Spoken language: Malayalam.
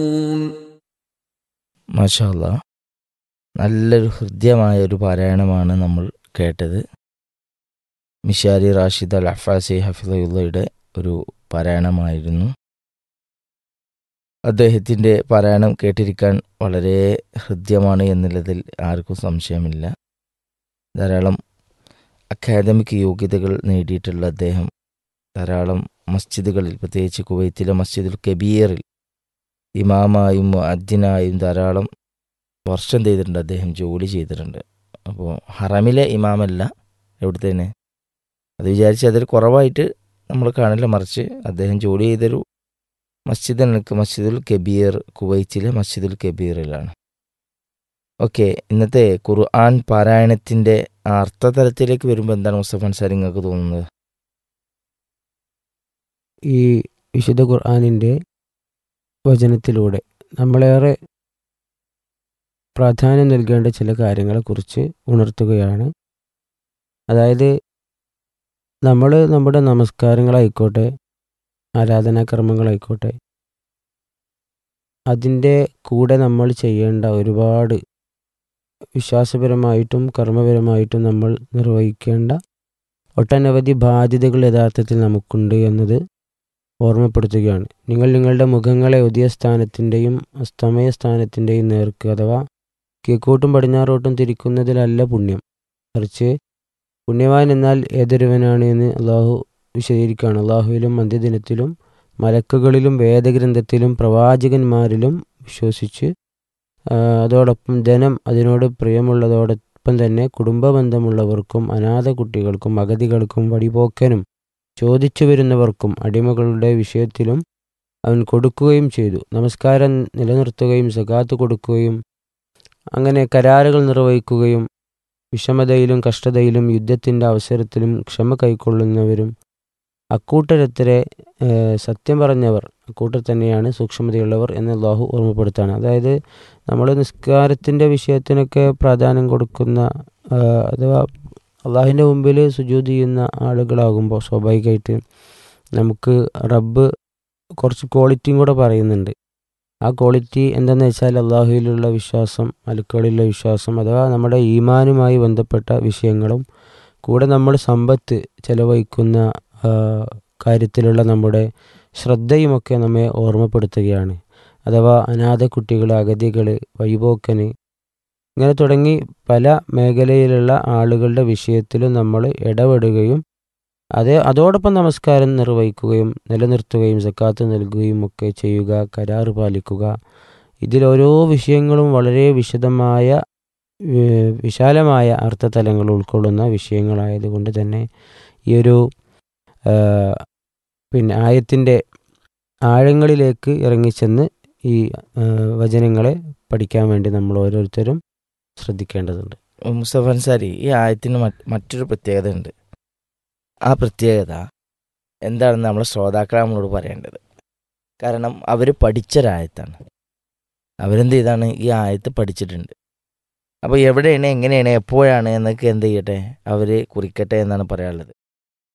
മാഷാല്ല നല്ലൊരു ഹൃദ്യമായ ഒരു പാരായണമാണ് നമ്മൾ കേട്ടത് മിഷാരി റാഷിദ് അൽ അഫാസി ഹഫിദുള്ളയുടെ ഒരു പാരായണമായിരുന്നു അദ്ദേഹത്തിൻ്റെ പാരായണം കേട്ടിരിക്കാൻ വളരെ ഹൃദ്യമാണ് എന്നുള്ളതിൽ ആർക്കും സംശയമില്ല ധാരാളം അക്കാദമിക് യോഗ്യതകൾ നേടിയിട്ടുള്ള അദ്ദേഹം ധാരാളം മസ്ജിദുകളിൽ പ്രത്യേകിച്ച് കുവൈത്തിലെ മസ്ജിദുൽ കബീറിൽ ഇമാമായും അദ്ദിനായും ധാരാളം വർഷം ചെയ്തിട്ടുണ്ട് അദ്ദേഹം ജോലി ചെയ്തിട്ടുണ്ട് അപ്പോൾ ഹറമിലെ ഇമാമല്ല എവിടുത്തേനെ അത് വിചാരിച്ച് അതിൽ കുറവായിട്ട് നമ്മൾ കാണില്ല മറിച്ച് അദ്ദേഹം ജോലി ചെയ്തൊരു മസ്ജിദ് എനിക്ക് മസ്ജിദുൽ കബീർ കുവൈത്തിലെ മസ്ജിദുൽ കബീറിലാണ് ഓക്കെ ഇന്നത്തെ ഖുർആൻ പാരായണത്തിൻ്റെ ആ അർത്ഥതലത്തിലേക്ക് വരുമ്പോൾ എന്താണ് മുസ്തഫ അൻസാരി നിങ്ങൾക്ക് തോന്നുന്നത് ഈ വിശുദ്ധ ഖുർആാനിൻ്റെ വചനത്തിലൂടെ നമ്മളേറെ പ്രാധാന്യം നൽകേണ്ട ചില കാര്യങ്ങളെക്കുറിച്ച് ഉണർത്തുകയാണ് അതായത് നമ്മൾ നമ്മുടെ നമസ്കാരങ്ങളായിക്കോട്ടെ ആരാധനാക്രമങ്ങളായിക്കോട്ടെ അതിൻ്റെ കൂടെ നമ്മൾ ചെയ്യേണ്ട ഒരുപാട് വിശ്വാസപരമായിട്ടും കർമ്മപരമായിട്ടും നമ്മൾ നിർവഹിക്കേണ്ട ഒട്ടനവധി ബാധ്യതകൾ യഥാർത്ഥത്തിൽ നമുക്കുണ്ട് എന്നത് ഓർമ്മപ്പെടുത്തുകയാണ് നിങ്ങൾ നിങ്ങളുടെ മുഖങ്ങളെ ഉദയ സ്ഥാനത്തിൻ്റെയും അസ്തമയ സ്ഥാനത്തിൻ്റെയും നേർക്ക് അഥവാ കിഴക്കോട്ടും പടിഞ്ഞാറോട്ടും തിരിക്കുന്നതിലല്ല പുണ്യം മറിച്ച് പുണ്യവാൻ എന്നാൽ ഏതൊരുവനാണ് എന്ന് അള്ളാഹു വിശദീകരിക്കുകയാണ് അള്ളാഹുവിലും അന്ത്യദിനത്തിലും മലക്കുകളിലും വേദഗ്രന്ഥത്തിലും പ്രവാചകന്മാരിലും വിശ്വസിച്ച് അതോടൊപ്പം ധനം അതിനോട് പ്രിയമുള്ളതോടൊപ്പം തന്നെ കുടുംബ ബന്ധമുള്ളവർക്കും അനാഥ കുട്ടികൾക്കും അഗതികൾക്കും വഴിപോക്കനും ചോദിച്ചു വരുന്നവർക്കും അടിമകളുടെ വിഷയത്തിലും അവൻ കൊടുക്കുകയും ചെയ്തു നമസ്കാരം നിലനിർത്തുകയും സകാത്ത് കൊടുക്കുകയും അങ്ങനെ കരാറുകൾ നിർവഹിക്കുകയും വിഷമതയിലും കഷ്ടതയിലും യുദ്ധത്തിൻ്റെ അവസരത്തിലും ക്ഷമ കൈക്കൊള്ളുന്നവരും അക്കൂട്ടരത്തരെ സത്യം പറഞ്ഞവർ അക്കൂട്ടർ തന്നെയാണ് സൂക്ഷ്മതയുള്ളവർ എന്ന് അള്ളാഹു ഓർമ്മപ്പെടുത്താണ് അതായത് നമ്മൾ നിസ്കാരത്തിൻ്റെ വിഷയത്തിനൊക്കെ പ്രാധാന്യം കൊടുക്കുന്ന അഥവാ അള്ളാഹിൻ്റെ മുമ്പിൽ സുജൂത് ചെയ്യുന്ന ആളുകളാകുമ്പോൾ സ്വാഭാവികമായിട്ട് നമുക്ക് റബ്ബ് കുറച്ച് ക്വാളിറ്റിയും കൂടെ പറയുന്നുണ്ട് ആ ക്വാളിറ്റി എന്തെന്ന് വെച്ചാൽ അള്ളാഹുവിലുള്ള വിശ്വാസം മലക്കുകളിലുള്ള വിശ്വാസം അഥവാ നമ്മുടെ ഈമാനുമായി ബന്ധപ്പെട്ട വിഷയങ്ങളും കൂടെ നമ്മൾ സമ്പത്ത് ചെലവഴിക്കുന്ന കാര്യത്തിലുള്ള നമ്മുടെ ശ്രദ്ധയുമൊക്കെ നമ്മെ ഓർമ്മപ്പെടുത്തുകയാണ് അഥവാ അനാഥ കുട്ടികൾ അഗതികൾ വഴിപോക്കന് ഇങ്ങനെ തുടങ്ങി പല മേഖലയിലുള്ള ആളുകളുടെ വിഷയത്തിലും നമ്മൾ ഇടപെടുകയും അതേ അതോടൊപ്പം നമസ്കാരം നിർവഹിക്കുകയും നിലനിർത്തുകയും സക്കാത്ത് നൽകുകയും ഒക്കെ ചെയ്യുക കരാറ് പാലിക്കുക ഇതിലോരോ വിഷയങ്ങളും വളരെ വിശദമായ വിശാലമായ അർത്ഥതലങ്ങൾ ഉൾക്കൊള്ളുന്ന വിഷയങ്ങളായതുകൊണ്ട് തന്നെ ഈ ഒരു പിന്നെ ആയത്തിൻ്റെ ആഴങ്ങളിലേക്ക് ഇറങ്ങിച്ചെന്ന് ഈ വചനങ്ങളെ പഠിക്കാൻ വേണ്ടി നമ്മൾ ഓരോരുത്തരും ശ്രദ്ധിക്കേണ്ടതുണ്ട് മുസ്തഫ അൻസാരി ഈ ആയത്തിന് മറ്റൊരു പ്രത്യേകത ഉണ്ട് ആ പ്രത്യേകത എന്താണെന്ന് നമ്മളെ ശ്രോതാക്കളെ നമ്മളോട് പറയേണ്ടത് കാരണം അവർ പഠിച്ചൊരായത്താണ് അവരെന്ത് ചെയ്താണ് ഈ ആയത്ത് പഠിച്ചിട്ടുണ്ട് അപ്പോൾ എവിടെയാണ് എങ്ങനെയാണ് എപ്പോഴാണ് എന്നൊക്കെ എന്ത് ചെയ്യട്ടെ അവർ കുറിക്കട്ടെ എന്നാണ് പറയാനുള്ളത്